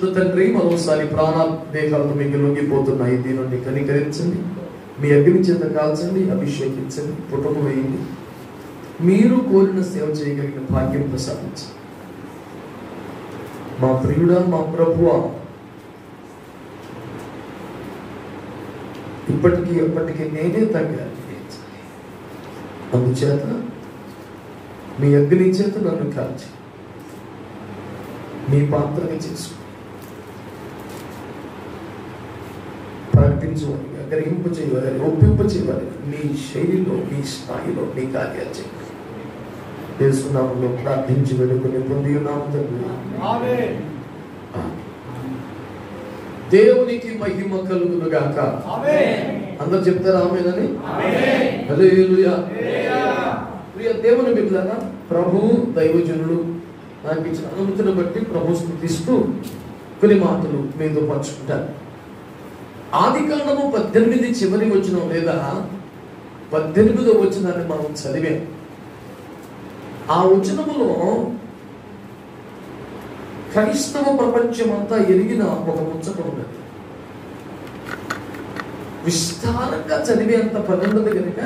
పరిశుద్ధ తండ్రి మరోసారి ప్రాణ దేహాలతో మీకు లొంగిపోతున్నాయి దీని నుండి కనికరించండి మీ అగ్ని చేత కాల్చండి అభిషేకించండి పుటము వేయండి మీరు కోరిన సేవ చేయగలిగిన భాగ్యం ప్రసాదించండి మా ప్రియుడా మా ప్రభువా ఇప్పటికీ ఎప్పటికీ నేనే తగ్గాలి అందుచేత మీ అగ్ని చేత నన్ను కాల్చి మీ పాత్రని చేసుకో ప్రకటించవాలిగా గ్రహింపు చేయవాలి ఒప్పింప చేయవాలి మీ శైలిలో మీ స్థాయిలో మీ కార్యాలు చేయాలి తెలుసుకున్నాములో ప్రార్థించి వెనుకొని పొంది ఉన్నాము తండ్రి ఆమేన్ దేవునికి మహిమ కలుగును గాక ఆమేన్ అందరు చెప్తారా ఆమెనని ఆమేన్ హల్లెలూయా హల్లెలూయా ప్రియ దేవుని బిడ్డలారా ప్రభు దైవజనులు నాకు ఇచ్చిన అనుమతిని బట్టి ప్రభు స్థుతిస్తూ కొన్ని మాటలు మీతో పంచుకుంటాను ఆది కాండము పద్దెనిమిది చివరి వచ్చిన లేదా పద్దెనిమిదో వచ్చినాన్ని మనం చదివాం ఆ వచనములో క్రైస్తవ ప్రపంచం అంతా ఎరిగిన ఒక ముచ్చట ఉన్నది విస్తారంగా చదివేంత పని ఉన్నది కనుక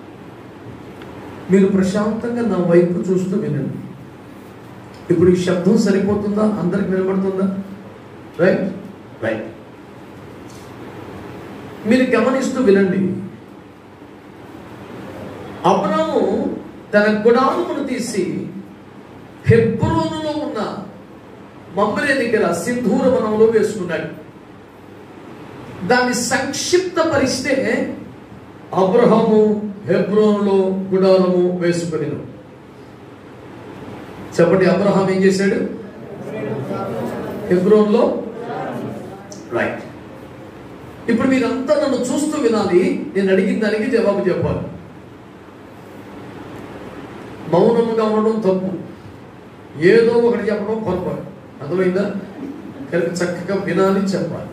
మీరు ప్రశాంతంగా నా వైపు చూస్తూ వినండి ఇప్పుడు ఈ శబ్దం సరిపోతుందా అందరికి వినబడుతుందా రైట్ రైట్ మీరు గమనిస్తూ వినండి అబ్రాము తన గుడారమును తీసి హెబ్రోనులో ఉన్న మమ్మరే దగ్గర సింధూర వనంలో వేసుకున్నాడు దాన్ని సంక్షిప్త పరిస్తే అబ్రహము హెబ్రోన్లో గుడారము వేసుకుని చెప్పండి అబ్రహాం ఏం చేశాడు హెబ్రోన్లో రైట్ ఇప్పుడు మీరంతా నన్ను చూస్తూ వినాలి నేను అడిగిన దానికి జవాబు చెప్పాలి మౌనముగా ఉండడం తప్పు ఏదో ఒకటి చెప్పడం పొరపాటు అర్థమైందా కనుక చక్కగా వినాలి చెప్పాలి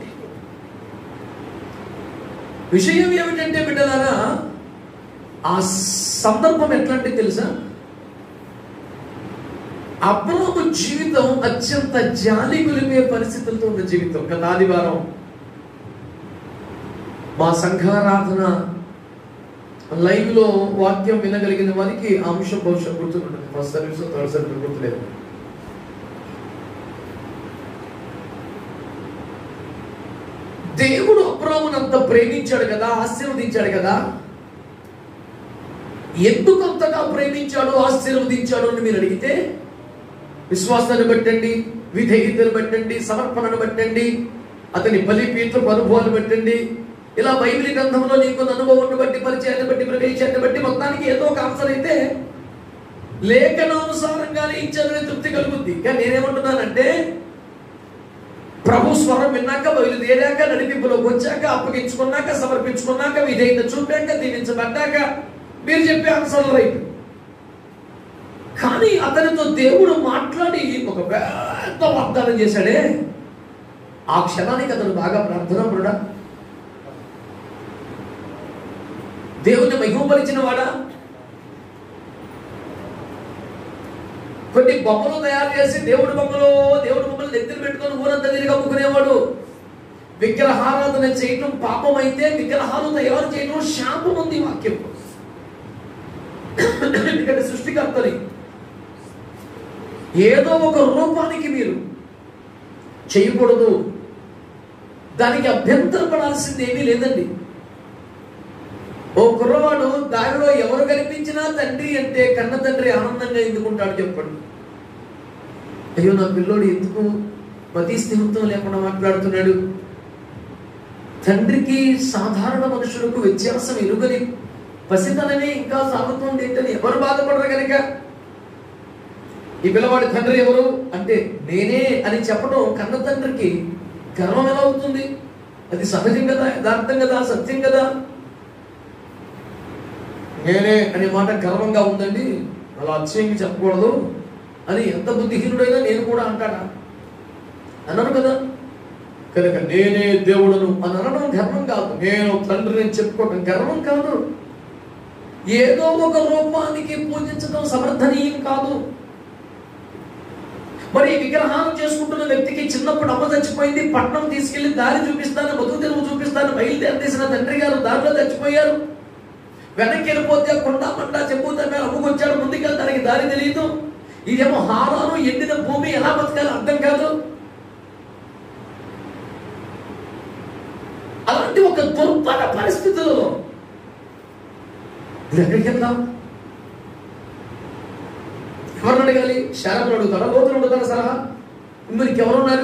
విషయం ఏమిటంటే బిడ్డలారా ఆ సందర్భం ఎట్లాంటి తెలుసా అబ్రహము జీవితం అత్యంత జాలి గులిపే పరిస్థితులతో ఉన్న జీవితం గత ఆదివారం మా సంఘారాధన లైవ్ లో వాక్యం వినగలిగిన వారికి ఆ అంశం బహుశా గుర్తుంటుంది ఫస్ట్ సర్వీస్ థర్డ్ సర్వీస్ గుర్తులేదు దేవుడు అబ్రామునంత ప్రేమించాడు కదా ఆశీర్వదించాడు కదా ఎందుకు అంతగా ప్రేమించాడు ఆశీర్వదించాడు అని మీరు అడిగితే విశ్వాసాన్ని బట్టండి విధేయతను బట్టండి సమర్పణను బట్టండి అతని బలిపీఠపు అనుభవాన్ని బట్టండి ఇలా బైబిల్ గ్రంథంలో నీకున్న అనుభవాన్ని బట్టి పరిచయాన్ని బట్టి ప్రవేశాన్ని బట్టి మొత్తానికి ఏదో ఒక ఆన్సర్ అయితే లేఖనానుసారంగానే ఇచ్చారనే తృప్తి కలుగుద్ది కానీ నేనేమంటున్నానంటే ప్రభు స్వరం విన్నాక బయలుదేరాక నడిపింపులోకి వచ్చాక అప్పగించుకున్నాక సమర్పించుకున్నాక విధేయత చూపాక దీవించబడ్డాక మీరు చెప్పే ఆన్సర్లు రైట్ కానీ అతనితో దేవుడు మాట్లాడి ఒక పెద్ద వాగ్దానం చేశాడే ఆ క్షణానికి అతను బాగా ప్రార్థన పరుడా దేవుని మహిమపరిచిన వాడా కొన్ని బొమ్మలు తయారు చేసి దేవుడి బొమ్మలు దేవుడి బొమ్మలు నెత్తిన పెట్టుకొని ఊరంతా తిరిగి అమ్ముకునేవాడు విగ్రహారాధన చేయటం పాపం అయితే విగ్రహాలు తయారు చేయటం శాపం ఉంది వాక్యం ఎందుకంటే సృష్టికర్తని ఏదో ఒక రూపానికి మీరు చేయకూడదు దానికి అభ్యంతరపడాల్సింది ఏమీ లేదండి ఓ కుర్రవాడు దారిలో ఎవరు కనిపించినా తండ్రి అంటే కన్న తండ్రి ఆనందంగా ఎందుకుంటాడు చెప్పండి అయ్యో నా పిల్లోడు ఎందుకు పతి స్నేహితం లేకుండా మాట్లాడుతున్నాడు తండ్రికి సాధారణ మనుషులకు వ్యత్యాసం ఎరుగని పసితనమే ఇంకా సాగుతోంది ఏంటని ఎవరు బాధపడరు కనుక ఈ పిల్లవాడి తండ్రి ఎవరు అంటే నేనే అని చెప్పడం కన్న తండ్రికి గర్వం ఎలా అవుతుంది అది సహజం కదా యథార్థం కదా సత్యం కదా నేనే అనే మాట గర్వంగా ఉందండి అలా అచ్చయంగా చెప్పకూడదు అని ఎంత బుద్ధిహీనుడైనా నేను కూడా అంటాడా అన్నారు కదా కనుక నేనే దేవుడను అని అనడం గర్వం కాదు నేను తండ్రిని చెప్పుకోవడం గర్వం కాదు ఏదో ఒక రూపానికి పూజించడం సమర్థనీయం కాదు మరి ఈ విగ్రహాలు చేసుకుంటున్న వ్యక్తికి చిన్నప్పుడు అమ్మ చచ్చిపోయింది పట్నం తీసుకెళ్లి దారి చూపిస్తాను బతుకు తెరువు చూపిస్తాను బయలుదేరదీసిన తండ్రి గారు దారిలో చచ్చిపోయారు వెనక్కి వెళ్ళిపోతే కొండ మంట చెప్పు మీద అమ్ముకొచ్చాడు ముందుకెళ్ళడానికి దారి తెలియదు ఇదేమో హారాను ఎండిన భూమి ఎలా బతకాలో అర్థం కాదు అలాంటి ఒక దుర్భర పరిస్థితులలో ఇది ఎక్కడికి వెళ్దాం ఎవరిని అడగాలి శారదను అడుగుతారా లోతులు అడుగుతారా సలహా మీకు ఎవరున్నారు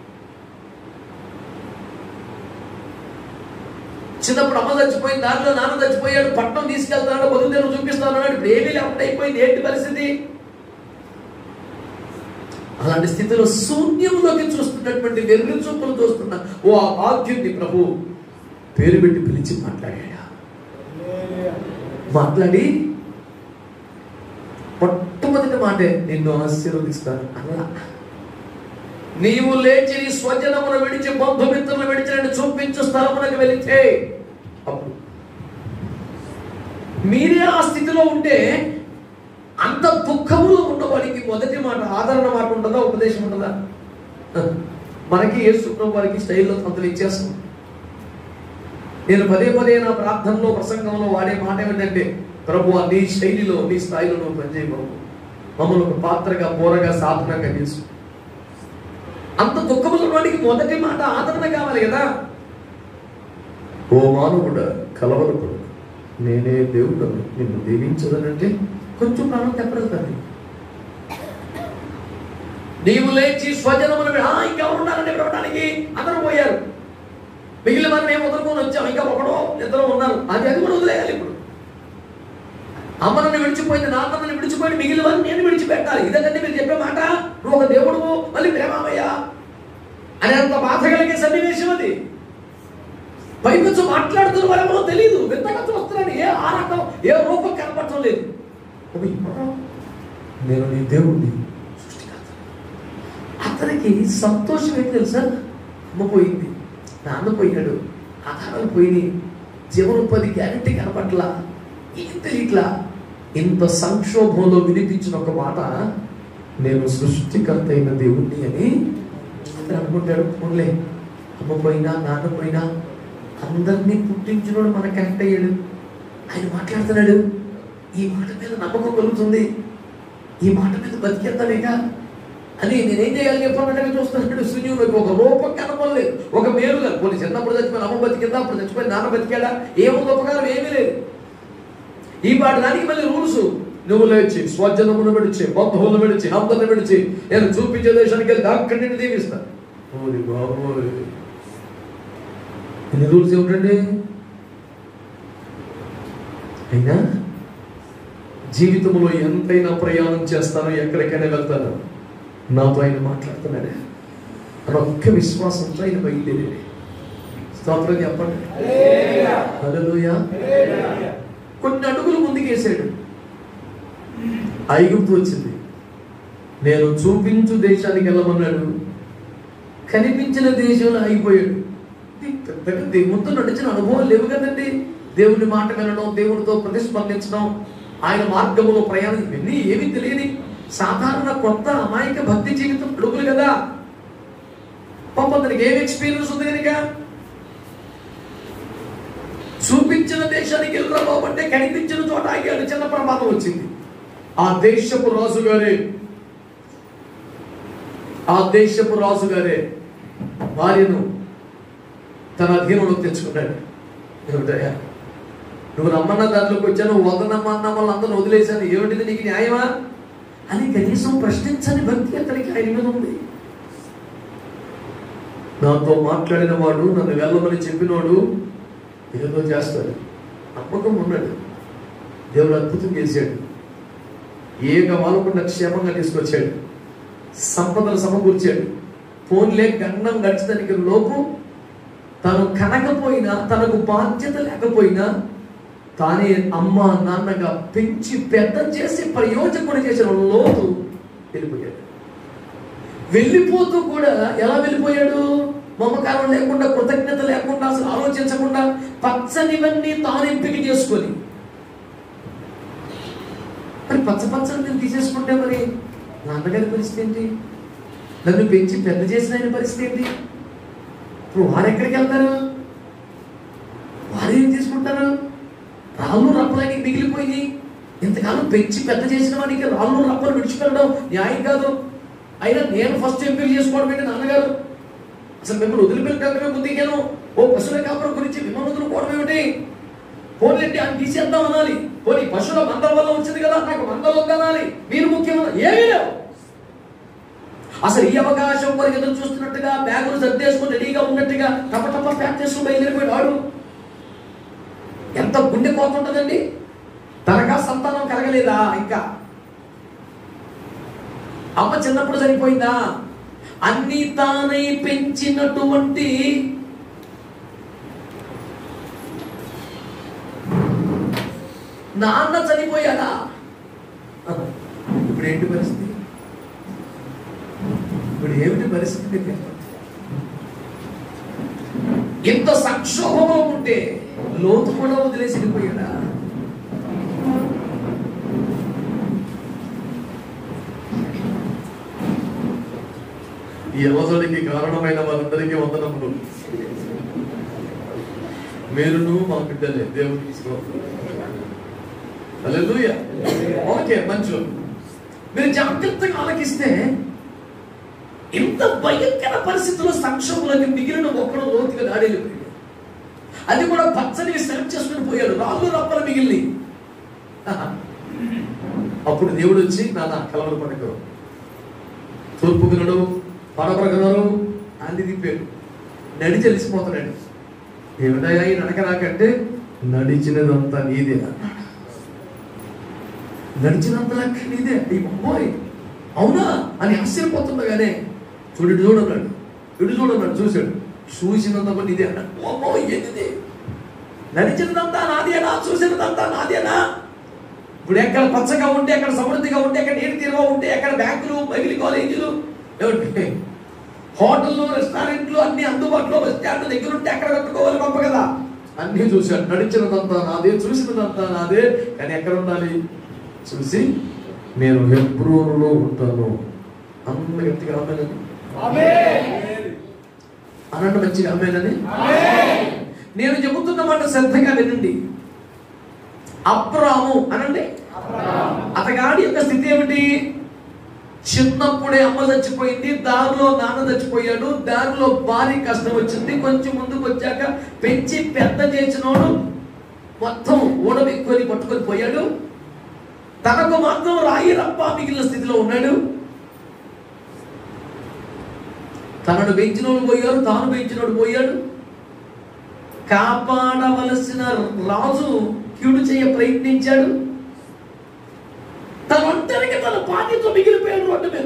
చిన్నప్పుడు అమ్మ చచ్చిపోయింది దారిలో నాన్న చచ్చిపోయాడు పట్నం తీసుకెళ్తాడు బతుకుదేరు చూపిస్తాను ఇప్పుడు ఏమీ లేకుండా అయిపోయింది ఏంటి పరిస్థితి అలాంటి స్థితిలో శూన్యంలోకి చూస్తున్నటువంటి వెర్రి చూపులు చూస్తున్న ఓ ఆ భాగ్యుడిని ప్రభు పేరు పెట్టి పిలిచి మాట్లాడాడు మాట్లాడి మొట్టమొదటి మాటే నిన్ను ఆశీర్వదిస్తాను అలా నీవు లేచి నీ స్వజనమును విడిచి బంధుమిత్రులు విడిచి నేను చూపించు స్థలమునకు వెళితే అప్పుడు మీరే ఆ స్థితిలో ఉంటే అంత దుఃఖములో ఉన్నవాడికి మొదటి మాట ఆదరణ మాట ఉంటుందా ఉపదేశం ఉంటుందా మనకి యేసుప్రభు వారికి స్టైల్లో అంతలు ఇచ్చేస్తాం నేను పదే పదే నా ప్రార్థనలో ప్రసంగంలో వాడే మాట ఏమిటంటే ప్రభు నీ శైలిలో నీ స్థాయిలో నువ్వు పనిచేయ బాబు మమ్మల్ని ఒక పాత్రగా పోరగా సాధనంగా చేసు అంత దుఃఖముల వాడికి మొదటి మాట ఆదరణ కావాలి కదా ఓ మానవుడా కలవరపడు నేనే దేవుడు నిన్ను దీవించదనంటే కొంచెం ప్రాణం తెప్పడతాను నీవు లేచి స్వజనమును విడి- ఆ ఇంకా ఉన్నారని పిలవడానికి అందరూ పోయారు మిగిలిన వారు మేము వదులుకొని వచ్చాం ఇంకా ఒకడో ఇద్దరు ఉన్నారు అది అది కూడా వదిలేయాలి ఇప్పుడు అమ్మనని విడిచిపోయింది నాన్నని విడిచిపోయింది మిగిలిన వారిని నేను విడిచిపెట్టాలి ఇదంటే మీరు చెప్పే మాట నువ్వు ఒక దేవుడు మళ్ళీ ప్రేమామయ్యా అని అంత బాధ కలిగే సన్నివేశం అది పైకొచ్చు మాట్లాడుతున్న వారేమో తెలియదు వింతగా చూస్తున్నాను ఏ ఆరకం ఏ రూపం కనపడటం లేదు అవి ఎవరో? నేను నీ దేవుడిని సృష్టికర్త అతనికి సంతోషం ఏంటి తెలుసా అమ్మ పోయింది నాన్న పోయాడు ఆహారాలు పోయినాయి జీవనోపాధి గ్యారంటీ కనపట్లా ఏం తెలియట్లా ఇంత సంక్షోభంలో వినిపించిన ఒక మాట నేను సృష్టికర్త అయిన దేవుణ్ణి అని అతను అనుకుంటాడు పోన్లే అమ్మ పోయినా నాన్న పోయినా అందరినీ పుట్టించినోడు మనకు కనెక్ట్ అయ్యాడు ఆయన మాట్లాడుతున్నాడు ఈ మాట మీద నమ్మకం కలుగుతుంది ఈ మాట మీద బతికేద్దామేగా అని నేనేం చేయాలి చెప్పాలంటే చూస్తున్నాడు శూన్యులకు ఒక రూపం కనపడలేదు ఒక మేలుగా కొన్ని చిన్నప్పుడు చచ్చిపోయిన అమ్మ బతికిందా అప్పుడు చచ్చిపోయిన నాన్న బతికాడా ఏముంది ఉపకారం ఏమీ లేదు ఈ పాట దానికి మళ్ళీ రూల్స్ నువ్వు లేచి స్వజనమును విడిచి బంధువులను విడిచి అందరిని విడిచి నేను చూపించే దేశానికి వెళ్ళి అక్కడి నుండి దీవిస్తా ఓరి బాబోయ్ ఎన్ని రూల్స్ ఏమిటండి అయినా జీవితంలో ఎంతైనా ప్రయాణం చేస్తానో ఎక్కడికైనా వెళ్తాను నాతో ఆయన మాట్లాడుతున్నాడే అని ఒక్క విశ్వాసంతో ఆయన బయలుదేరి స్తోత్రం చెప్పండి హల్లెలూయా కొన్ని అడుగులు ముందుకేసాడు ఐగుప్తు వచ్చింది నేను చూపించు దేశానికి వెళ్ళమన్నాడు కనిపించిన దేశంలో ఆగిపోయాడు ఇది పెద్దగా దేవునితో నడిచిన అనుభవం లేవు కదండి దేవుని మాట వినడం దేవునితో ప్రతిస్పందించడం ఆయన మార్గంలో ప్రయాణం ఇవన్నీ ఏమీ తెలియని సాధారణ కొత్త అమాయక భక్తి జీవితం అడుగులు కదా పాపం అతనికి ఏం ఎక్స్పీరియన్స్ ఉంది కనుక చూపించిన దేశానికి వెళ్ళరా బాబు అంటే కనిపించిన చోట ఆగాడు చిన్న ప్రమాదం వచ్చింది ఆ దేశపు రాజుగారే ఆ దేశపు రాజుగారే భార్యను తన అధీనంలో తెచ్చుకున్నాడు ఏమిటయ్యా నువ్వు రమ్మన్న దాంట్లోకి వచ్చాను వదనమ్మన్న వాళ్ళందరూ వదిలేశాను ఏమిటిది నీకు న్యాయమా అని కనీసం ప్రశ్నించని భక్తి అతనికి ఆయన మీద ఉంది నాతో మాట్లాడిన వాడు నన్ను వెళ్ళమని చెప్పినోడు ఏదో చేస్తాడు నమ్మకం ఉన్నాడు దేవుడు అద్భుతం చేశాడు ఏక వాలకుండా క్షేమంగా తీసుకొచ్చాడు సంపదలు సమకూర్చాడు ఫోన్లే గండం గడిచడానికి లోపు తను కనకపోయినా తనకు బాధ్యత లేకపోయినా తానే అమ్మ నాన్నగా పెంచి పెద్ద చేసి ప్రయోజకుడు చేసిన లోతు వెళ్ళిపోయాడు వెళ్ళిపోతూ కూడా ఎలా వెళ్ళిపోయాడు మమకారం లేకుండా కృతజ్ఞత లేకుండా అసలు ఆలోచించకుండా పచ్చనివన్నీ తాను ఎంపిక చేసుకొని మరి పచ్చ పచ్చని నేను తీసేసుకుంటే మరి నాన్నగారి పరిస్థితి ఏంటి నన్ను పెంచి పెద్ద చేసిన ఆయన పరిస్థితి ఏంటి ఇప్పుడు వారు ఎక్కడికి వెళ్తారు వారు ఏం తీసుకుంటారు రాళ్ళు రప్పలకి మిగిలిపోయినాయి ఇంతకాలం పెంచి పెద్ద చేసిన వానికి రాళ్ళు రప్పలు విడిచిపెట్టడం న్యాయం కాదు అయినా నేను ఫస్ట్ ఎంపిక చేసుకోవడం ఏంటి నాన్నగారు అసలు మిమ్మల్ని వదిలిపెట్టడమే ముందుకేను ఓ పశువుల కాపురం గురించి మిమ్మల్ని వదులుకోవడం ఏమిటి పోనీ అని తీసేద్దాం అనాలి పోనీ పశువుల మందల వల్ల వచ్చింది కదా నాకు మందలు వద్దనాలి మీరు ముఖ్యమైన ఏమీ లేవు అసలు ఈ అవకాశం కొరకు ఎదురు చూస్తున్నట్టుగా బ్యాగులు సర్దేసుకుని రెడీగా ఉన్నట్టుగా టప టప ప్యాక్ చేసుకుని బయలుదేరిపోయాడు వాడు ఎంత గుండె పోతుంటదండి తనకా సంతానం కలగలేదా ఇంకా అమ్మ చిన్నప్పుడు చనిపోయిందా అన్ని తానై పెంచినటువంటి నాన్న చనిపోయాడా ఇప్పుడు ఏంటి పరిస్థితి ఇప్పుడు ఏమిటి పరిస్థితి ఇంత సంక్షోభంలో ఉంటే లోతు కూడా వదిలేసి వెళ్ళిపోయాడా ఈ అవసరానికి కారణమైన వారందరికీ వందనములు మీరును మా బిడ్డలే దేవుడు తీసుకో హల్లెలూయా ఓకే మంచు మీరు జాగ్రత్తగా ఆలకిస్తే ఇంత భయంకర పరిస్థితుల్లో సంక్షోభంలోకి మిగిలిన ఒక్కడు లోతుగా దాడేళ్ళిపోయాడు అది కూడా పచ్చని సెలెక్ట్ చేసుకుని పోయాడు రాళ్ళు రప్పలు మిగిలి అప్పుడు దేవుడు వచ్చి నాన్న కలవలు పడకు తూర్పు వినడు పడపర వినరు అన్ని తిప్పాడు నడిచి తెలిసిపోతున్నాడు ఏమిటయా ఈ నడక నాకంటే నడిచినదంతా నీదే అన్నాడు నడిచినంత లెక్క నీదే ఈ బొమ్మోయ్ అవునా అని ఆశ్చర్యపోతుండగానే చూడు ఇటు చూడన్నాడు ఇటు చూడన్నాడు చూశాడు చూసినంత కూడా ఇదే అన్నాడు ఓ ఏంటిది నడిచినదంతా నాదేనా చూసినదంతా నాదేనా ఇప్పుడు ఎక్కడ పచ్చగా ఉంటే ఎక్కడ సమృద్ధిగా ఉంటే ఎక్కడ నీరు తీరుగా ఉంటే ఎక్కడ బ్యాంకులు బైబిల్ కాలేజీలు ఏమిటి హోటళ్ళు రెస్టారెంట్లు అన్ని అందుబాటులో బస్ స్టాండ్ దగ్గర ఉంటే ఎక్కడ కట్టుకోవాలి పంప కదా అన్ని చూశాడు నడిచినదంతా నాదే చూసినదంతా నాదే కానీ ఎక్కడ ఉండాలి చూసి నేను హెబ్రోనులో ఉంటాను అందరు గట్టిగా అమ్మాయినని అనండి మంచిగా అమ్మాయినని నేను చెబుతున్న మాట శ్రద్ధగా వినండి అబ్రాము అనండి అతగాడి యొక్క స్థితి ఏమిటి చిన్నప్పుడే అమ్మ చచ్చిపోయింది దారిలో నాన్న చచ్చిపోయాడు దారిలో భారీ కష్టం వచ్చింది కొంచెం ముందుకు వచ్చాక పెంచి పెద్ద చేసినోడు మొత్తం ఊడబెక్కుని పట్టుకొని పోయాడు తనకు మాత్రం రాయి రప్ప మిగిలిన స్థితిలో ఉన్నాడు తనను పెంచినోడు పోయారు తాను పెంచినోడు పోయాడు కాపాడవలసిన రాజు కీడు చేయ ప్రయత్నించాడు తన ఒంటరికి తన బాధ్యత మిగిలిపోయాడు రోడ్డు మీద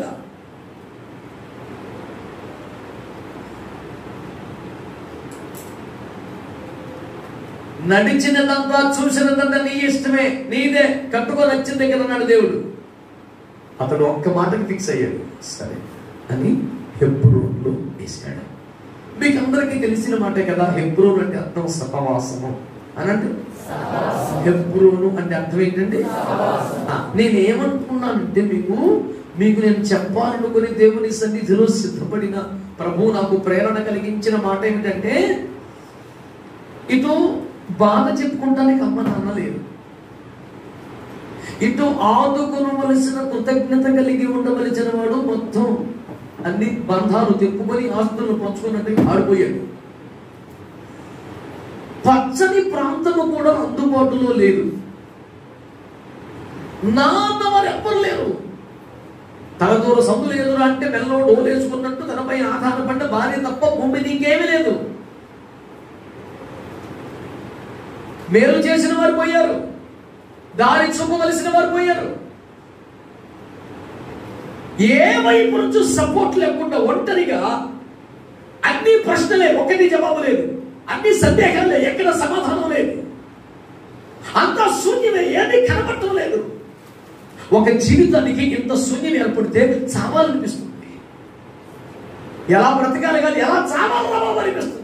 నడిచినదంతా చూసినదంతా నీ ఇష్టమే నీదే కట్టుకొని వచ్చిన దగ్గర అన్నాడు దేవుడు అతడు ఒక్క మాటకి ఫిక్స్ అయ్యాడు సరే అని హెబ్రోన్లో వేసాడు మీకు అందరికీ తెలిసిన మాటే కదా హెబ్రోన్ అంటే అర్థం సహవాసము అని అంటే హెబ్రోను అంటే అర్థం ఏంటండి ఆ, నేను ఏమనుకున్నానంటే మీకు మీకు నేను చెప్పాలనుకుని దేవుని సన్నిధిలో సిద్ధపడిన ప్రభు నాకు ప్రేరణ కలిగించిన మాట ఏమిటంటే ఇటు బాధ చెప్పుకుంటానికి అమ్మ నాన్న లేరు ఇటు ఆదుకొనవలసిన కృతజ్ఞత కలిగి ఉండవలసిన వాడు మొత్తం అన్ని బంధాలు తెప్పుకొని ఆస్తులను పంచుకున్నట్టుగా ఆడిపోయాడు పచ్చని ప్రాంతము కూడా అందుబాటులో లేదు నా అన్నవారు ఎవ్వరు లేరు తన దూర సందులు ఎదురు అంటే మెల్లో డోలేసుకున్నట్టు తనపై ఆధారపడ్డ భార్య తప్ప భూమి ఇంకేమీ లేదు మేలు చేసిన వారు పోయారు దారి చూపవలసిన వారు పోయారు ఏ వైపు నుంచి సపోర్ట్ లేకుండా ఒంటరిగా అన్ని ప్రశ్నలే ఒకటి జవాబు లేదు అన్ని సందేహాలే ఎక్కడ సమాధానం లేదు అంత శూన్యమే ఏది కనబడటం లేదు ఒక జీవితానికి ఇంత శూన్యం ఏర్పడితే చావాలనిపిస్తుంది ఎలా బ్రతకాలి కాదు ఎలా చావాలి రావాలి అనిపిస్తుంది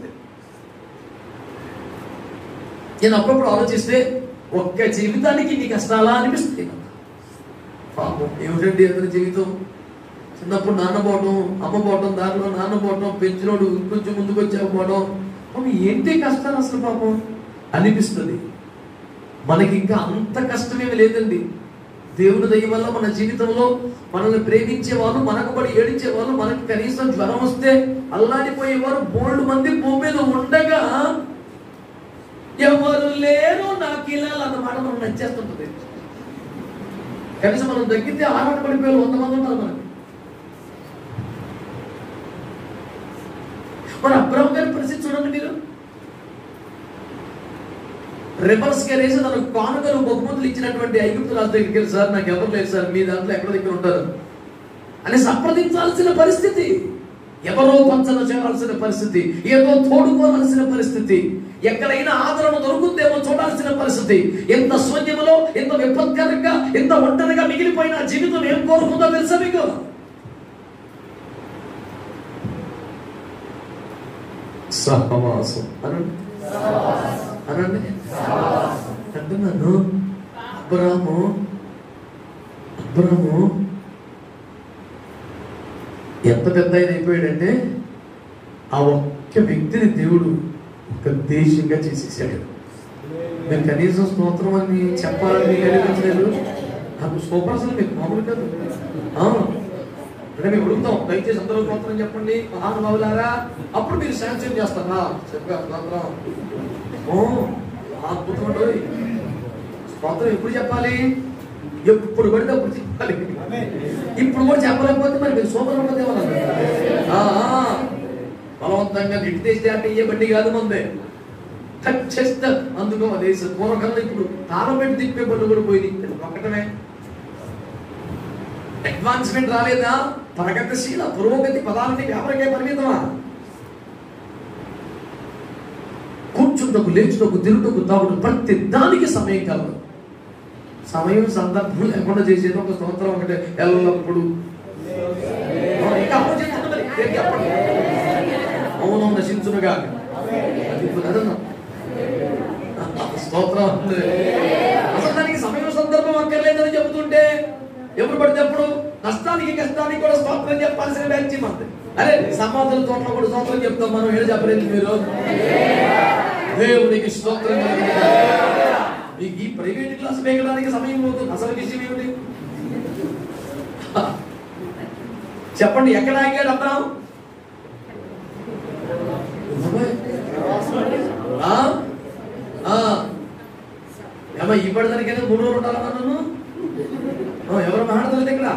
నేను అప్పుడప్పుడు ఆలోచిస్తే ఒక్క జీవితానికి నీ కష్టాలా అనిపిస్తుంది నాకు. పాపం ఏమిటండి అతని జీవితం చిన్నప్పుడు నాన్న పోవడం అమ్మ పోవడం దారిలో నాన్న పోవడం పెంచినోడు ఇంకొంచెం ముందుకు వచ్చాక పోవడం పాపం ఏంటి కష్టాలు అసలు పాపం అనిపిస్తుంది మనకి ఇంకా అంత కష్టమేమి లేదండి దేవుని దయ వల్ల మన జీవితంలో మనల్ని ప్రేమించే వాళ్ళు మనకు పడి ఏడించే వాళ్ళు మనకి కనీసం జ్వరం వస్తే అల్లాడిపోయేవారు బోల్డ్ మంది భూమి మీద ఉండగా ఎవరు లేరు నాకు ఇలా అన్నమాట మనం నచ్చేస్తుంటుంది కనీసం మనం తగ్గితే ఆరాట పడిపోయే వంద మంది ఉన్నారు మనకి మరి అబ్రహం గారి పరిస్థితి చూడండి మీరు రివర్స్ గా వేసి తనకు కానుకలు బహుమతులు ఇచ్చినటువంటి ఐగుప్తు రాజు దగ్గరికి వెళ్ళి సార్ నాకు ఎవరు లేదు సార్ మీ దాంట్లో ఎక్కడ దగ్గర ఉంటారు అని సంప్రదించాల్సిన పరిస్థితి ఎవరో పంచన చేరాల్సిన పరిస్థితి ఏదో తోడుకోవాల్సిన పరిస్థితి ఎక్కడైనా ఆదరణ దొరుకుతుందేమో చూడాల్సిన పరిస్థితి ఎంత శూన్యములో ఎంత విపత్కరంగా ఎంత ఒంటరిగా మిగిలిపోయిన ఆ జీవితం ఏం కోరుకుందో తెలుసా మీకు సహవాసం అనండి అనండి అంటున్నాను అబ్రాము అబ్రాము ఎంత పెద్ద ఆయన అయిపోయాడంటే ఆ ఒక్క వ్యక్తిని దేవుడు ఒక దేశంగా చేసేసాడు మీరు కనీసం స్తోత్రం అని చెప్పాలని అనిపించలేదు నాకు సూపర్ అసలు మీకు మామూలు కాదు ఆ, అంటే మేము అడుగుతాం దయచేసి అందరూ స్తోత్రం చెప్పండి మహానుభావులారా అప్పుడు మీరు శాంక్షన్ చేస్తారా చెప్పగా స్తోత్రం ఓ అద్భుతం అండి స్తోత్రం ఎప్పుడు చెప్పాలి ఎప్పుడు పడితే అప్పుడు చెప్పాలి ఇప్పుడు కూడా చెప్పలేకపోతే మరి మీరు సూపర్ ఉండదు బలవంతంగా గిట్టి తెస్తే అంటే ఏ బండి కాదు మందే టచ్ చేస్తే అందుకో అదే పూర్వకాలంలో ఇప్పుడు తాళం పెట్టి తిప్పే బండ్లు కూడా పోయినాయి ఒక్కటమే అడ్వాన్స్మెంట్ రాలేదా ప్రగతిశీల పురోగతి పదాలకి వ్యాపారకే పరిమితమా కూర్చుంటకు లేచుటకు తిరుగుటకు తాగుడు ప్రతి దానికి సమయం కలదు సమయం సందర్భం లేకుండా చేసేది ఒక స్తోత్రం ఒకటే ఎల్లప్పుడూ ఆ, ఇంకా ఆలోచించండి మరి. ఏం చెప్పండి మౌనం నశించునుగా అది ఇప్పుడు అదన్నా. స్తోత్రం అసలు దానికి సమయం సందర్భం అక్కర్లేదని చెబుతుంటే ఎప్పుడు పడితే అప్పుడు నష్టానికి కష్టానికి కూడా స్తోత్రం చెప్పాల్సిన బ్యాచ్ మంది అరే సమాధుల తోటలో కూడా స్తోత్రం చెప్తాం మనం ఏం చెప్పలేదు మీరు దేవునికి స్తోత్రం కలుగునుగాక. మీకు ఈ ప్రైవేట్ క్లాస్ వేయడానికి సమయం అవుతుంది అసలు విషయం ఏమిటి చెప్పండి ఎక్కడ ఆగాడు అబ్రాం ఆ? ఆ. ఏమ్మా ఇప్పటిదానికైనా మూడు రోజులు ఉండాలన్నా నన్ను ఆ, ఎవరు మాట్లాడలేదు ఇక్కడ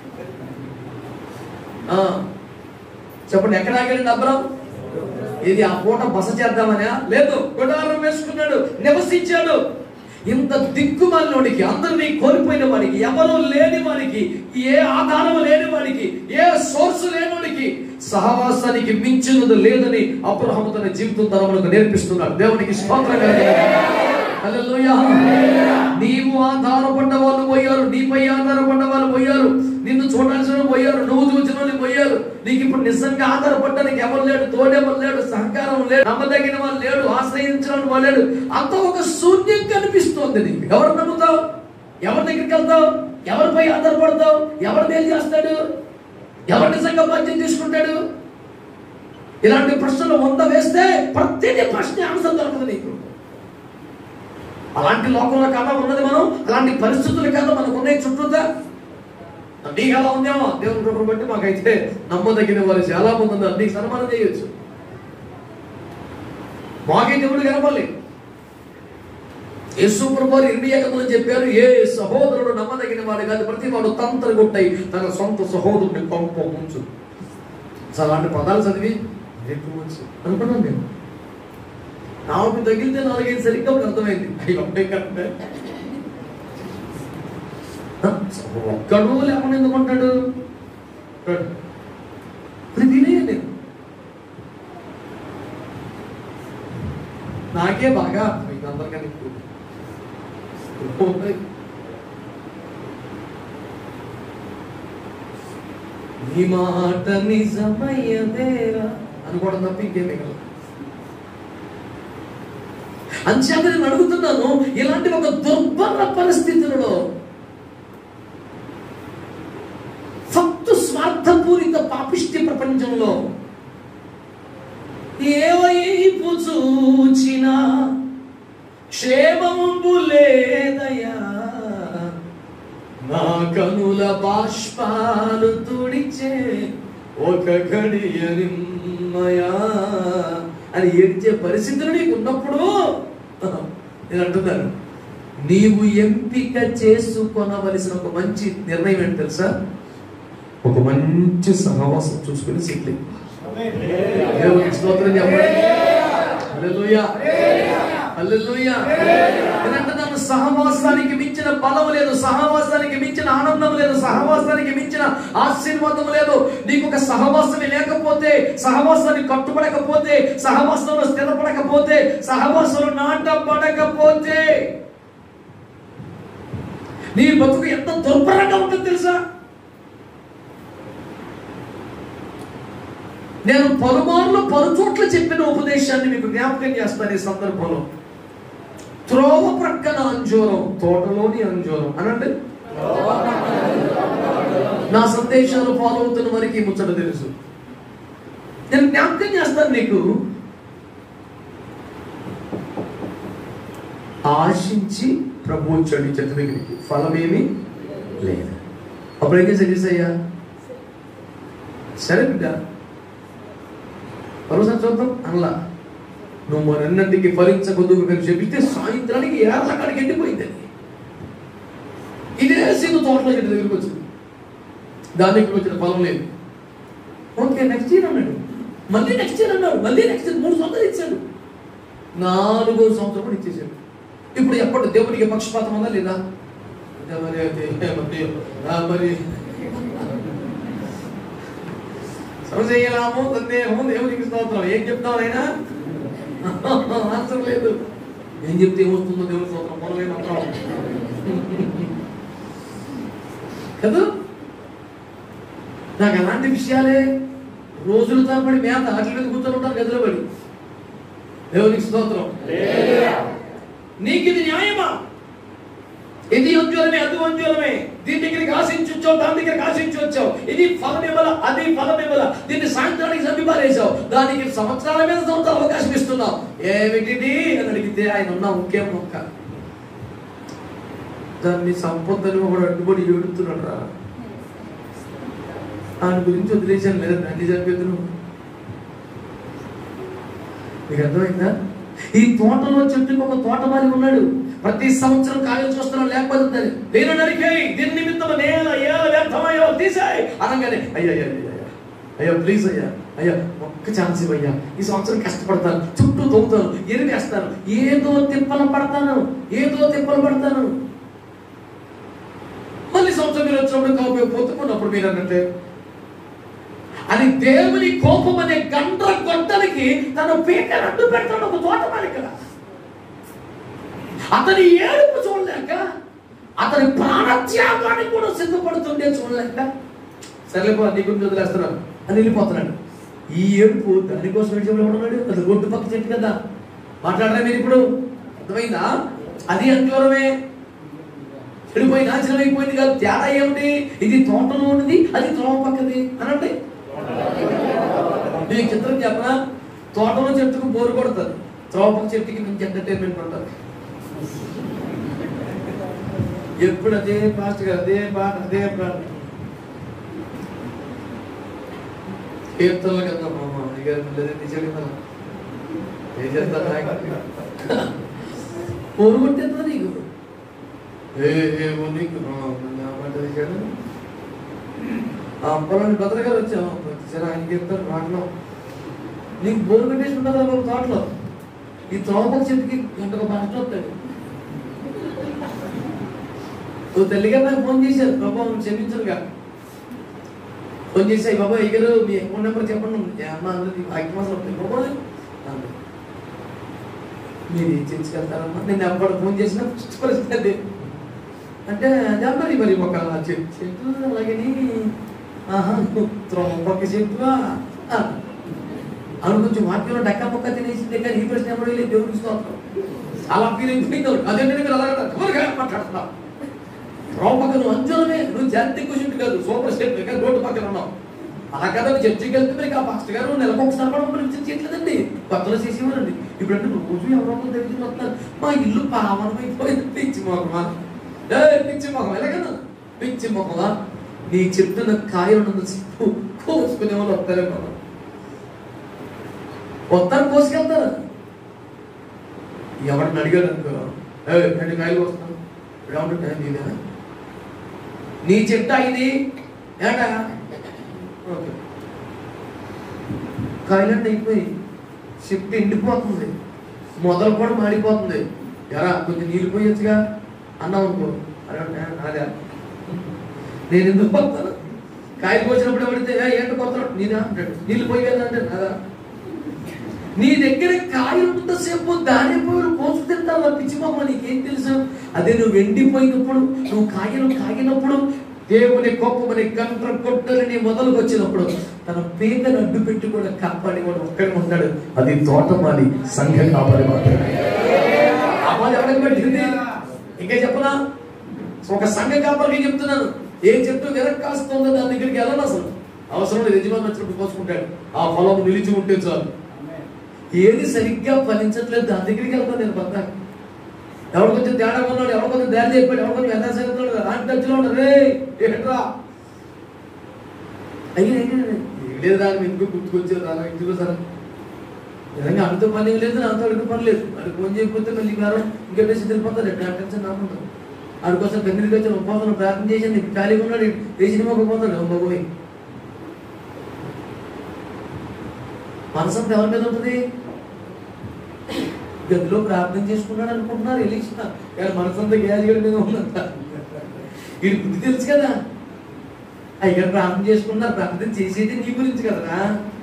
ఆ. చెప్పండి ఎక్కడ ఆగాడు అబ్రాం ఇది ఆ పూట బస చేద్దామనా లేదు గుడారం వేసుకున్నాడు నివసించాడు ఇంత దిక్కుమాలినోడికి అందరినీ కోల్పోయిన వాడికి ఎవరు లేని వాడికి ఏ ఆధారం లేని వాడికి ఏ సోర్స్ లేనివాడికి సహవాసానికి మించినది లేదని అబ్రహము తన జీవితం తరములకు నేర్పిస్తున్నాడు దేవునికి స్తోత్రం కలుగుగాక. హల్లెలూయా. నీవు ఆధారపడ్డ వాళ్ళు పోయారు నీపై ఆధారపడ్డ వాళ్ళు పోయారు నిన్ను చూడాల్సిన వాళ్ళు పోయారు నువ్వు చూసిన వాళ్ళు పోయారు నీకు ఇప్పుడు నిజంగా ఆధారపడ్డానికి ఎవరు లేడు తోడెవరు లేడు సహకారం లేడు నమ్మదగిన వాళ్ళు లేడు ఆశ్రయించిన వాళ్ళు లేడు అంత ఒక శూన్యం కనిపిస్తోంది నీకు ఎవరు నమ్ముతావు ఎవరి దగ్గరికి వెళ్తావు ఎవరిపై ఆధారపడతావు ఎవరు దేని చేస్తాడు ఎవరు నిజంగా బాధ్యత తీసుకుంటాడు ఇలాంటి ప్రశ్నలు వంద వేస్తే ప్రతిదీ ప్రశ్న ఆన్సర్ దొరకదు నీకు అలాంటి లోకంలో కదా ఉన్నది మనం అలాంటి పరిస్థితులు కదా మనకు ఉన్నాయి చుట్టూతా నీకు అలా ఉందేమో దేవుని కృపను బట్టి మాకైతే నమ్మదగిన వారు చాలా మంది ఉన్నారు నీకు సన్మానం చేయొచ్చు మాకే దేవుడు కనపల్లి యేసు ప్రభువారు ఇరవై ఏకములు చెప్పారు ఏ సహోదరుడు నమ్మదగిన వాడు కాదు ప్రతి వాడు తంత్ర గుట్టై తన సొంత సహోదరుని పంప ఉంచు అసలు అలాంటి పదాలు చదివి ఎక్కువ మంచి అనుకున్నాను నేను నాకు తగిలితే నాలుగైదు సరిగ్గా ఒకటి అర్థమైంది అయ్యి ఒకటే కరెక్టే ఒక్కడు లేకుండా ఎందుకు ఉంటాడు అది వినేయండి నాకే బాగా అర్థమైంది అందరికన్నా ఎక్కువ ఎక్కువ ఉంటాయి. నీ మాట నిజమయ్యదేరా అనుకోవడం తప్ప ఇంకేం మిగలదు అంచేత నేను అడుగుతున్నాను ఇలాంటి ఒక దుర్భర పరిస్థితులలో ఫక్తు స్వార్థం కనుల బాష్పాలు తుడిచే ఒక గడియ నిమ్మయా అని ఏడ్చే పరిస్థితులు నీకు ఉన్నప్పుడు నేను అంటున్నాను నీవు ఎంపిక చేసుకొనవలసిన ఒక మంచి నిర్ణయం ఏంటి తెలుసా ఒక మంచి సహవాసం చూసుకుని సెటిల్ దేవునికి స్తోత్రం చెప్పండి హల్లెలూయా హల్లెలూయా నేను అంటున్నాను సహవాసానికి మించిన బలం లేదు సహవాసానికి మించిన ఆనందం లేదు సహవాసానికి మించిన ఆశీర్వాదం లేదు నీకు ఒక సహవాసమే లేకపోతే సహవాసాన్ని కట్టుబడకపోతే సహవాసంలో స్థిరపడకపోతే సహవాసంలో నాటపడకపోతే నీ బతుకు ఎంత దుర్భరంగా ఉంటుంది తెలుసా నేను పలుమార్లు పలుచోట్ల చెప్పిన ఉపదేశాన్ని మీకు జ్ఞాపకం చేస్తాను ఈ సందర్భంలో త్రోవ ప్రక్కన అంజూరం తోటలోని అంజూరం అనండి నా సందేశాలు ఫాలో అవుతున్న వారికి ఈ ముచ్చట తెలుసు నేను జ్ఞాపకం చేస్తాను నీకు ఆశించి ప్రభు వచ్చాడు ఈ చెట్టు దగ్గరికి ఫలమేమి లేదు అప్పుడైతే సజెసయ్యా సరే బిడ్డ మరోసారి చూద్దాం అనలా నువ్వు మరెన్నటికి ఫలించకొద్దు అని చెప్పితే సాయంత్రానికి ఏళ్ళ కాడికి ఎండిపోయింది అది ఇదే సింగు తోటలో చెట్టు దగ్గరికి వచ్చింది దాని దగ్గరికి వచ్చిన ఫలం లేదు ఓకే నెక్స్ట్ ఇయర్ అన్నాడు మళ్ళీ నెక్స్ట్ ఇయర్ అన్నాడు మళ్ళీ నెక్స్ట్ ఇయర్ మూడు సంవత్సరాలు ఇచ్చాడు నాలుగో సంవత్సరం కూడా ఇచ్చేసాడు ఇప్పుడు ఎప్పటి దేవునికి పక్షపాతం ఉందా లేదా అంటే మరి అది మరి ఆ మరి సంశయలాము సందేహము దేవునికి స్తోత్రం ఏం చెప్తావు అయినా ఆన్సర్ లేదు ఏం చెప్తే ఏమొస్తుందో దేవుని స్తోత్రం పొలమే మాత్రం కదా నాకు అలాంటి విషయాలే రోజుల తరబడి మేత అట్ల మీద కూర్చొని ఉంటారు గదిలో పడి దేవునికి స్తోత్రం నీకు ఇది న్యాయమా ఇది ఉజ్వలమే అది ఉజ్వలమే దీని దగ్గరికి ఆశించి వచ్చావు దాని దగ్గరికి ఆశించి వచ్చావు ఇది ఫలం ఇవ్వాల అది ఫలం ఇవ్వాల దీన్ని సాయంత్రానికి చంపిపారేసావు దానికి సంవత్సరాల మీద సంవత్సరాలు అవకాశం ఇస్తున్నావు ఏమిటిది అని అడిగితే ఆయన ఉన్న ఒకే మొక్క దాన్ని సంపదని ఒకడు అడ్డుపడి ఏడుతున్నాడు రా ఆయన గురించి వదిలేశాను లేదా దాన్ని చంపేద్దును మీకు అర్థమైందా ఈ తోటలో చెట్టుకు ఒక తోటమాలి ఉన్నాడు ప్రతి సంవత్సరం కాయలు చూస్తున్నాం లేకపోతే దాన్ని నేను నరికేయి దీని నిమిత్తం నేల ఏల వ్యర్థమయ్యో తీసాయి అనగానే అయ్యా అయ్యా అయ్యా అయ్యా అయ్యా ప్లీజ్ అయ్యా అయ్యా ఒక్క ఛాన్స్ ఇవ్వయ్యా ఈ సంవత్సరం కష్టపడతాను చుట్టూ తవ్వుతాను ఎరివేస్తాను ఏదో తిప్పలు పడతాను ఏదో తిప్పలు పడతాను మళ్ళీ సంవత్సరం మీరు వచ్చినప్పుడు కాపు పోతున్నప్పుడు మీరు అన్నట్టే అని దేవుని కోపం అనే గండ్ర గొడ్డలికి తన పీకను అడ్డు పెడతాడు ఒక తోటమాలి ఇక్కడ అతని ఏడుపు చూడలేక అతని ప్రాణత్యాగానికి కూడా సిద్ధపడుతుండే చూడలేక సర్లేపో నీ గురించి వదిలేస్తున్నాను అని వెళ్ళిపోతున్నాడు ఈ ఏడుపు దానికోసం ఏడ్చి ఉన్నాడు అది రోడ్డు పక్క చెట్టు కదా మాట్లాడరా మీరు ఇప్పుడు అర్థమైందా అది అంజూరమే చెడిపోయి నాశనం అయిపోయింది కాదు తేడా ఏమిటి ఇది తోటలో ఉన్నది అది త్రోవ పక్కది అనండి నేను చిత్రం చెప్పనా తోటలో చెట్టుకు బోరు కొడుతుంది త్రోపక చెట్టుకి మంచి ఎంటర్టైన్మెంట్ ఉంటుంది ఎప్పుడు అదే పాస్ట్ గా అదే పాట అదే పాట కీర్తనలు కదా మామ ఇక లేదా నిజం కదా ఏం చేస్తారు నాకు బోరు కొట్టేస్తుంది నీకు ఏ ఏ ఓ నీకు ఆ, నా మాట తీశాడు ఆ పొలాన్ని భద్ర గారు వచ్చాం సరే ఆయన చెప్తారు మాటలో నీకు బోరు కట్టేసి ఉండదు బాబు తోటలో ఈ త్రోపక చెట్టుకి గంటకు మాస్టర్ వస్తాడు నువ్వు తల్లిగా నాకు ఫోన్ చేశారు ప్రభావం క్షమించరుగా ఫోన్ చేశాయి బాబా అయ్యారు మీ అకౌంట్ నెంబర్ చెప్పండి ఏ అమ్మ అందరికి ఐక్యమాసం వస్తాయి బాబా అంది. మీరు ఏం చేసుకెళ్తారమ్మా నేను అప్పుడు ఫోన్ చేసిన ఫస్ట్ పరిస్థితి అదే అంటే అదే మరి మరి ఒక చెట్టు చెట్టు అలాగని ఆహా త్రోపక చెట్టు అవును కొంచెం వాక్యంలో డక్క మొక్క తినేసింది కానీ ఈ ప్రశ్న ఎవరు లేదు దేవుడికి స్తోత్రం అలా ఫీల్ అయిపోయింది అదేంటంటే మీరు అలా ఎవరుగా మాట్లాడుతున్నావు త్రోపక నువ్వు అంచులమే నువ్వు జాతి క్వశ్చన్ కాదు సూపర్ స్టెప్ కానీ రోడ్డు పక్కన ఉన్నావు అలా కదా నువ్వు చర్చికి వెళ్తే మరి ఆ పాస్టర్ గారు నెలకు ఒకసారి కూడా మమ్మల్ని చేయట్లేదండి కొత్తలో చేసేవారండి ఇప్పుడు అంటే రోజు ఎవరో ఒకరు దగ్గరికి వస్తున్నారు మా ఇల్లు పావనమైపోయింది పిచ్చి మొహమా ఏ పిచ్చి మొహం ఎలాగను పిచ్చి మొహలా నీ చెట్టున కాయ ఉన్నది చెప్పు కోసుకునే వాళ్ళు వస్తారే మనం వస్తారు కోసుకెళ్తారు ఎవరిని అడిగాడు అనుకో "ఏ, రెండు కాయలు వస్తాను ఏమంటే నీదా నీ చెట్టు అయింది ఏటా ఓకే కాయలన్నీ అయిపోయి చెట్టు ఎండిపోతుంది మొదలు కూడా మాడిపోతుంది ఎరా కొంచెం నీళ్ళు పోయొచ్చుగా అన్నావు అనుకో అరే అదే నేను ఎందుకు పోతాను కాయలు పోసినప్పుడు పడితే ఏంటి పోతాడు నీదా అంటాడు నీళ్ళు పోయేదంటే నాదా నీ దగ్గర కాయ ఉన్నంతసేపు దాని పోయి కోసు తింటావు పిచ్చిమమ్మ నీకేం తెలుసు అదే నువ్వు ఎండిపోయినప్పుడు నువ్వు కాయలు కాగినప్పుడు దేవుని కోపమని గంట కొట్టని మొదలుకు వచ్చినప్పుడు తన పేదను అడ్డు పెట్టి కూడా కాపాడి వాడు ఒక్కడే ఉంటాడు అది తోటమాలి సంఘ కాపాడి మాత్రమే ఆ మాట ఎవరికి పెట్టింది ఇంకా చెప్పనా ఒక సంఘ కాపాడికి చెప్తున్నాను ఏ చెట్టు వెనక కాస్తుందో దాని దగ్గరికి వెళ్ళను అసలు అవసరం లేదు యజమాని వచ్చినప్పుడు కోసుకుంటాడు ఆ పొలం నిలిచి ఉంటే చాలు ఏది సరిగ్గా ఫలించట్లేదు దాని దగ్గరికి వెళ్తాను నేను పద్దాక ఎవరు కొంచెం తేడా ఉన్నాడు ఎవరు కొంచెం తేడా చెప్పాడు ఎవరు కొంచెం ఎంత సరిగ్గా అలాంటి టచ్లో ఉన్నాడు రే ఏంట్రా అయ్యే లేదు రా ఎందుకు గుర్తుకొచ్చారు రా ఇంటికి సార్ నిజంగా అంత పని ఏం లేదు అంత అడుగు పని లేదు అది ఫోన్ చేయకపోతే మళ్ళీ గారు ఇంకెట్టేసి తెలిపోతారు ఎట్లా టెన్షన్ రాకుండా ఆడి కోసం కన్నీరికి వచ్చి ఉపవాసం ప్రార్థన చేసి నీకు ఖాళీగా ఉన్నాడు ఏ సినిమాకి పోతాడు అమ్మ పోయి మనసంతా ఎవరి మీద ఉంటుంది గదిలో ప్రార్థన చేసుకున్నాడు అనుకుంటున్నారు ఎలిచిన కానీ మనసంతా గ్యాస్ మీద ఉందంట వీడి బుద్ధి తెలుసు కదా అయ్యారు ప్రార్థన చేసుకున్నారు ప్రార్థన చేసేది నీ గురించి కదరా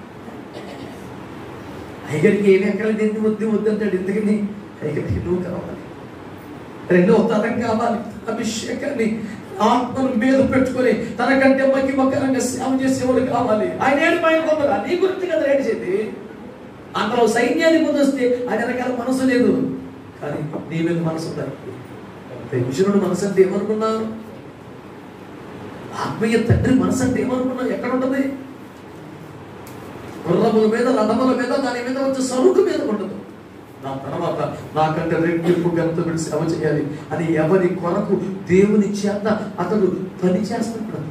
అయ్యగారికి ఏమి ఎక్కలేదు ఎందుకు వద్దు వద్దు అంటాడు ఎందుకని అయ్యగారికి నువ్వు కావాలి రెండో తరం కావాలి అభిషేకాన్ని ఆత్మను మీద పెట్టుకొని తనకంటే మహిమకరంగా సేవ చేసేవాడు కావాలి ఆయన ఏడు పైన పొందరా నీ గురించి కదా ఏడిచేది అందులో సైన్యాన్ని పొందొస్తే ఆయన వెనకాల మనసు లేదు కానీ నీ మీద మనసు ఉండాలి పెన్షనుడు మనసు అంటే ఏమనుకున్నావు ఆత్మీయ తండ్రి మనసు అంటే ఏమనుకున్నావు ఎక్కడ ఉంటుంది గుర్రముల మీద రథముల మీద దాని మీద వచ్చే సరుకు మీద ఉండదు నా తర్వాత నాకంటే రెట్టింపు గంత పెట్టి సేవ చేయాలి అని ఎవరి కొరకు దేవుని చేత అతడు పని చేస్తున్నాడు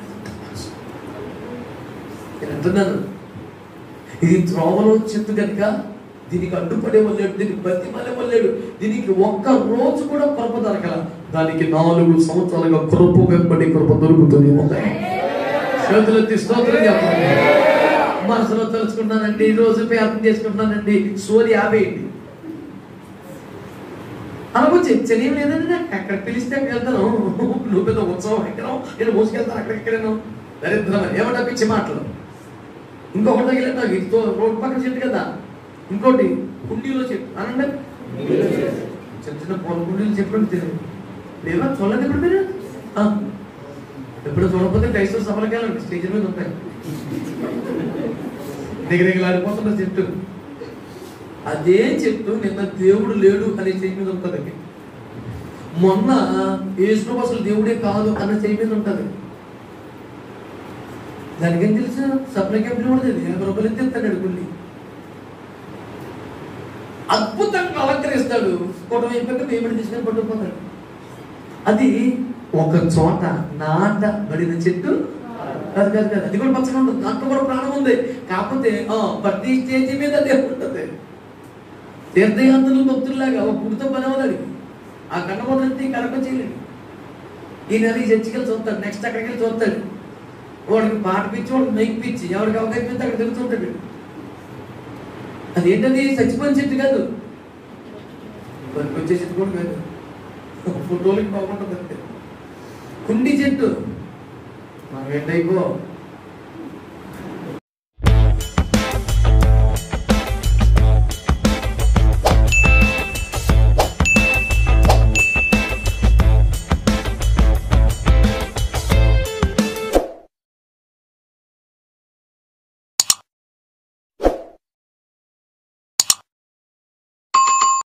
నేను అంటున్నాను ఇది త్రోవలో చెట్టు కనుక దీనికి అడ్డుపడే వాళ్ళేడు దీనికి బతి మళ్ళీ వాళ్ళేడు దీనికి ఒక్క రోజు కూడా కృప దొరకల దానికి నాలుగు సంవత్సరాలుగా కృప వెంబడి కృప దొరుకుతుంది ఉంటాయి చేతులెత్తి స్తోత్రం చెప్పండి మనసులో తలుచుకున్నానండి ఈ రోజు ప్రయత్నం చేసుకుంటున్నానండి సోది ఆపేయండి అనుకోవచ్చు చనియం లేదండి నాకు అక్కడ పిలిస్తే అక్కడికి వెళ్తాను నువ్వు పెద్ద ఉత్సవం ఎక్కడం నేను మోసుకెళ్తాను అక్కడెక్కడను దరిద్రం ఏమంటా పిచ్చి మాటలు ఇంకొకటి తగిలేదు నాకు ఇదితో రోడ్ పక్కన చెట్టు కదా ఇంకోటి కుండీలో చెట్టు అనండి చిన్న చిన్న పొలం కుండీలు చెట్లు తెలియదు లేదా చూడలేదు ఇప్పుడు మీరు ఆ. ఎప్పుడు చూడకపోతే క్రైస్తవ సభలకి వెళ్ళండి స్టేజ్ మీద ఉంటాయి దగ్గర దగ్గర ఆడిపోతున్న చెట్టు అదే చెట్టు నిన్న దేవుడు లేడు అనే చెయ్యి మీద ఉంటుంది మొన్న యేసు అసలు దేవుడే కాదు అన్న చెయ్యి మీద ఉంటుంది దానికేం తెలుసు సప్లై కంపెనీ కూడా తెలియదు యాభై రూపాయలు ఎత్తిస్తాడు అడుగుల్ని అద్భుతంగా అలంకరిస్తాడు కుటుంబం అయిపోయాక పేమెంట్ తీసుకొని పట్టుకుపోతాడు అది ఒక చోట నాటబడిన చెట్టు కాదు కాదు కాదు అది కూడా పచ్చగా ఉంటుంది దాంట్లో కూడా ప్రాణం ఉంది కాకపోతే ఆ, ప్రతి స్టేజీ మీద అదే ఉంటుంది తీర్థయాత్రలు భక్తుల్లాగా ఒక పుడితో పని అవ్వదాడు ఆ కన్నబోదంతే కడప చేయలేడు ఈ నెల ఈ చర్చికి వెళ్ళి చూస్తాడు నెక్స్ట్ అక్కడికి వెళ్ళి చూస్తాడు వాడికి పాట పిచ్చి వాడికి మైక్ పిచ్చి ఎవరికి అవకాశం ఇస్తే అక్కడ తిరుగుతుంటాడు అదేంటది చచ్చిపోయిన చెట్టు కాదు పనికి వచ్చే చెట్టు కూడా కాదు ఫోటోలకి బాగుంటుంది అంతే కుండి చెట్టు మనం ఏంటైపో